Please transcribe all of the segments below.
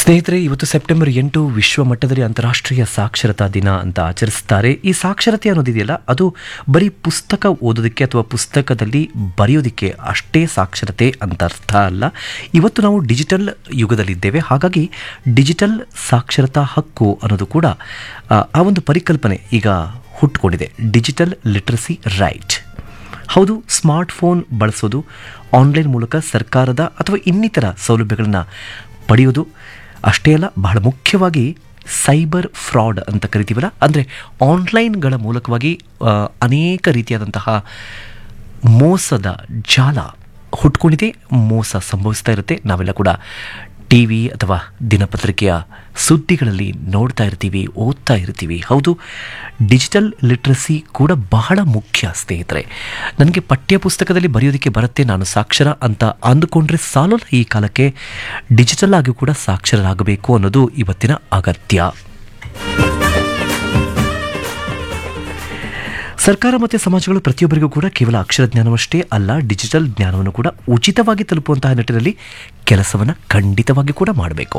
ಸ್ನೇಹಿತರೆ ಇವತ್ತು ಸೆಪ್ಟೆಂಬರ್ ಎಂಟು ವಿಶ್ವ ಮಟ್ಟದಲ್ಲಿ ಅಂತಾರಾಷ್ಟ್ರೀಯ ಸಾಕ್ಷರತಾ ದಿನ ಅಂತ ಆಚರಿಸ್ತಾರೆ ಈ ಸಾಕ್ಷರತೆ ಅನ್ನೋದಿದೆಯಲ್ಲ ಅದು ಬರೀ ಪುಸ್ತಕ ಓದೋದಕ್ಕೆ ಅಥವಾ ಪುಸ್ತಕದಲ್ಲಿ ಬರೆಯೋದಕ್ಕೆ ಅಷ್ಟೇ ಸಾಕ್ಷರತೆ ಅಂತ ಅರ್ಥ ಅಲ್ಲ ಇವತ್ತು ನಾವು ಡಿಜಿಟಲ್ ಯುಗದಲ್ಲಿದ್ದೇವೆ ಹಾಗಾಗಿ ಡಿಜಿಟಲ್ ಸಾಕ್ಷರತಾ ಹಕ್ಕು ಅನ್ನೋದು ಕೂಡ ಆ, ಆ ಒಂದು ಪರಿಕಲ್ಪನೆ ಈಗ ಹುಟ್ಟುಕೊಂಡಿದೆ ಡಿಜಿಟಲ್ ಲಿಟ್ರಸಿ ರೈಟ್ ಹೌದು ಸ್ಮಾರ್ಟ್ಫೋನ್ ಬಳಸೋದು ಆನ್ಲೈನ್ ಮೂಲಕ ಸರ್ಕಾರದ ಅಥವಾ ಇನ್ನಿತರ ಸೌಲಭ್ಯಗಳನ್ನು ಪಡೆಯೋದು ಅಷ್ಟೇ ಅಲ್ಲ ಬಹಳ ಮುಖ್ಯವಾಗಿ ಸೈಬರ್ ಫ್ರಾಡ್ ಅಂತ ಕರಿತೀವಲ್ಲ ಅಂದರೆ ಆನ್ಲೈನ್ಗಳ ಮೂಲಕವಾಗಿ ಆ, ಅನೇಕ ರೀತಿಯಾದಂತಹ ಮೋಸದ ಜಾಲ ಹುಟ್ಕೊಂಡಿದೆ ಮೋಸ ಸಂಭವಿಸ್ತಾ ಇರುತ್ತೆ ನಾವೆಲ್ಲ ಕೂಡ ಟಿ ವಿ ಅಥವಾ ದಿನಪತ್ರಿಕೆಯ ಸುದ್ದಿಗಳಲ್ಲಿ ನೋಡ್ತಾ ಇರ್ತೀವಿ ಓದ್ತಾ ಇರ್ತೀವಿ ಹೌದು ಡಿಜಿಟಲ್ ಲಿಟ್ರಸಿ ಕೂಡ ಬಹಳ ಮುಖ್ಯ ಸ್ನೇಹಿತರೆ ನನಗೆ ಪಠ್ಯ ಪುಸ್ತಕದಲ್ಲಿ ಬರೆಯೋದಕ್ಕೆ ಬರುತ್ತೆ ನಾನು ಸಾಕ್ಷರ ಅಂತ ಅಂದುಕೊಂಡ್ರೆ ಸಾಲಲ್ಲ ಈ ಕಾಲಕ್ಕೆ ಡಿಜಿಟಲ್ ಆಗಿ ಕೂಡ ಸಾಕ್ಷರರಾಗಬೇಕು ಅನ್ನೋದು ಇವತ್ತಿನ ಅಗತ್ಯ ಸರ್ಕಾರ ಮತ್ತು ಸಮಾಜಗಳು ಪ್ರತಿಯೊಬ್ಬರಿಗೂ ಕೂಡ ಕೇವಲ ಅಕ್ಷರ ಜ್ಞಾನವಷ್ಟೇ ಅಲ್ಲ ಡಿಜಿಟಲ್ ಜ್ಞಾನವನ್ನು ಕೂಡ ಉಚಿತವಾಗಿ ತಲುಪುವಂತಹ ನಿಟ್ಟಿನಲ್ಲಿ ಕೆಲಸವನ್ನು ಖಂಡಿತವಾಗಿ ಕೂಡ ಮಾಡಬೇಕು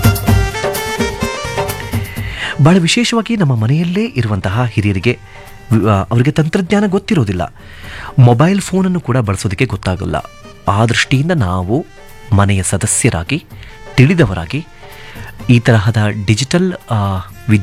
ಬಹಳ ವಿಶೇಷವಾಗಿ ನಮ್ಮ ಮನೆಯಲ್ಲೇ ಇರುವಂತಹ ಹಿರಿಯರಿಗೆ ವಿ- ಆ, ಅವರಿಗೆ ತಂತ್ರಜ್ಞಾನ ಗೊತ್ತಿರೋದಿಲ್ಲ ಮೊಬೈಲ್ ಫೋನನ್ನು ಕೂಡ ಬಳಸೋದಕ್ಕೆ ಗೊತ್ತಾಗಲ್ಲ ಆ ದೃಷ್ಟಿಯಿಂದ ನಾವು ಮನೆಯ ಸದಸ್ಯರಾಗಿ ತಿಳಿದವರಾಗಿ ಈ ತರಹದ ಡಿಜಿಟಲ್ ಆ,